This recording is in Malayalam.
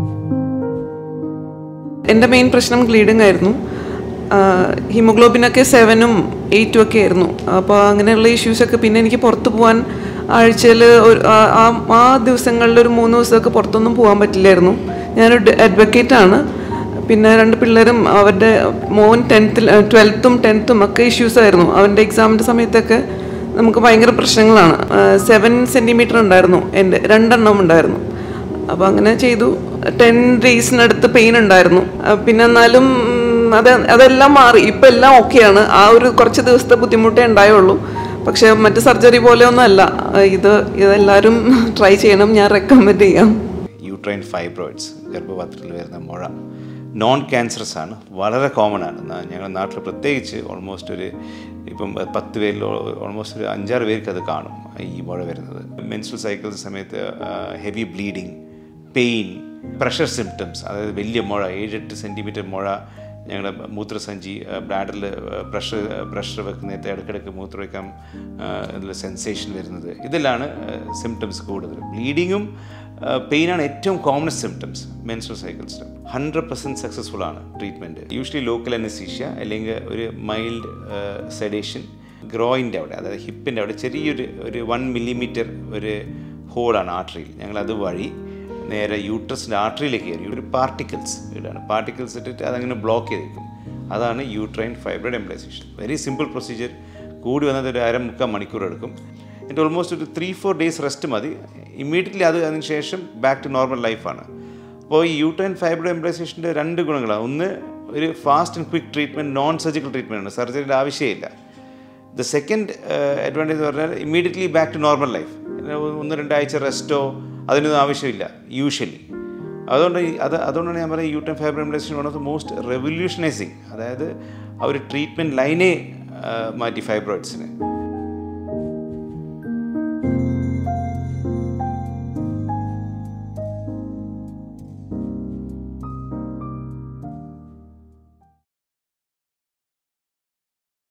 എൻ്റെ മെയിൻ പ്രശ്നം ബ്ലീഡിംഗ് ആയിരുന്നു ഹിമോഗ്ലോബിനൊക്കെ സെവനും എയ്റ്റും ഒക്കെ ആയിരുന്നു അപ്പോൾ അങ്ങനെയുള്ള ഇഷ്യൂസൊക്കെ പിന്നെ എനിക്ക് പുറത്ത് പോകാൻ ആഴ്ചയിൽ ഒരു ആ- ആ ആ ദിവസങ്ങളിൽ ഒരു മൂന്ന് ദിവസമൊക്കെ പുറത്തൊന്നും പോകാൻ പറ്റില്ലായിരുന്നു ഞാനൊരു അഡ്വക്കേറ്റ് ആണ് പിന്നെ രണ്ട് പിള്ളേരും അവരുടെ മോൻ ടെൻത്തിൽ ട്വൽത്തും ടെൻത്തും ഒക്കെ ഇഷ്യൂസ് ആയിരുന്നു അവൻ്റെ എക്സാമിൻ്റെ സമയത്തൊക്കെ നമുക്ക് ഭയങ്കര പ്രശ്നങ്ങളാണ് സെവൻ സെൻറ്റിമീറ്റർ ഉണ്ടായിരുന്നു എൻ്റെ രണ്ടെണ്ണം ഉണ്ടായിരുന്നു അപ്പോൾ അങ്ങനെ ചെയ്തു ടെൻ ഡേയ്സിനടുത്ത് പെയിൻ ഉണ്ടായിരുന്നു ആ, പിന്നെ എന്നാലും ഉം, അത് അതെല്ലാം മാറി ഇപ്പം എല്ലാം ഓക്കെയാണ് ആ ഒരു കുറച്ച് ദിവസത്തെ ബുദ്ധിമുട്ടേ ഉണ്ടായുള്ളൂ പക്ഷേ മറ്റ് സർജറി പോലെയൊന്നും അല്ല ആ, ഇത് ഇതെല്ലാവരും ട്രൈ ചെയ്യണം ഞാൻ റെക്കമെൻഡ് ചെയ്യാം യൂട്രൈൻ ഫൈബ്രോയിഡ്സ് ഗർഭപാത്രത്തിൽ വരുന്ന മുഴ നോൺ ക്യാൻസറസ് ആണ് വളരെ കോമൺ ആണ് ന- ഞങ്ങളുടെ നാട്ടിൽ പ്രത്യേകിച്ച് ഓൾമോസ്റ്റ് ഒരു ഇപ്പം പത്ത് പേരിൽ ഓൾമോസ്റ്റ് ഒരു അഞ്ചാറ് പേർക്ക് അത് കാണും ഈ മുഴ വരുന്നത് മെൻസ്ട്രൽ സൈക്കിൾസ് സമയത്ത് heavy bleeding pain pressure symptoms അതായത് വലിയ മുഴ ഏഴെട്ട് സെൻറ്റിമീറ്റർ മുഴ ഞങ്ങളുടെ മൂത്രസഞ്ചി ബ്ലാഡറിൽ പ്രഷർ പ്രഷർ വെക്കുന്നതിന് ഇടയ്ക്കിടയ്ക്ക് മൂത്രമൊഴിക്കാൻ അതിൽ സെൻസേഷൻ വരുന്നത് ഇതെല്ലാം സിംറ്റംസ് കൂടുതൽ ബ്ലീഡിങ്ങും പെയിനാണ് ഏറ്റവും കോമണസ്റ്റ് സിംറ്റംസ് മെൻസ്ട്രൽ സൈക്കിൾസിൽ ഹൺഡ്രഡ് പെർസെൻറ്റ് സക്സസ്ഫുൾ ആണ് ട്രീറ്റ്മെൻറ്റ് യൂഷ്വലി ലോക്കൽ അനസീഷ്യ അല്ലെങ്കിൽ ഒരു മൈൽഡ് സെഡേഷൻ ഗ്രോയിൻ്റെ അവിടെ അതായത് ഹിപ്പിൻ്റെ അവിടെ ചെറിയൊരു ഒരു വൺ മില്ലിമീറ്റർ ഒരു ഹോളാണ് ആർട്ടറിയിൽ ഞങ്ങൾ അത് വഴി നേരെ യൂട്രസിൻ്റെ ആർട്ടറിയിലേക്ക് കയറി ഒരു പാർട്ടിക്കിൾസ് ഇടാണ് പാർട്ടിക്കിൾസ് ഇട്ടിട്ട് അതങ്ങനെ ബ്ലോക്ക് ചെയ്തേക്കും അതാണ് uterine fibroid embolisation very simple procedure കൂടി വന്നത് ഒരു അര മുക്കാൽ മണിക്കൂർ എടുക്കും എന്നിട്ട് ഓൾമോസ്റ്റ് ഒരു ത്രീ ഫോർ ഡേയ്സ് റെസ്റ്റ് മതി ഇമ്മീഡിയറ്റ്ലി അത് അതിന് ശേഷം ബാക്ക് ടു നോർമൽ ലൈഫാണ് അപ്പോൾ ഈ യൂട്രൈൻ ഫൈബ്രോയിഡ് എംപ്ലൈസേഷൻ്റെ രണ്ട് ഗുണങ്ങളാണ് ഒന്ന് ഒരു fast and quick treatment non surgical treatment ആണ് സർജറിയുടെ ആവശ്യമില്ല ദ സെക്കൻഡ് അഡ്വാൻറ്റേജ് എന്ന് പറഞ്ഞാൽ immediately back to normal life ഒന്ന് രണ്ടാഴ്ച റെസ്റ്റോ അതിനൊന്നും ആവശ്യമില്ല യൂഷ്വലി അതുകൊണ്ട് ഈ- അത് അതുകൊണ്ടാണ് ഞാൻ പറയുന്നത് യൂട്യൂബ് fibre embolisation one of the most revolutionising അതായത് ആ ഒരു ട്രീറ്റ്മെൻറ്റ് ലൈനേ മാറ്റി ഫൈബ്രോയിഡ്സിന്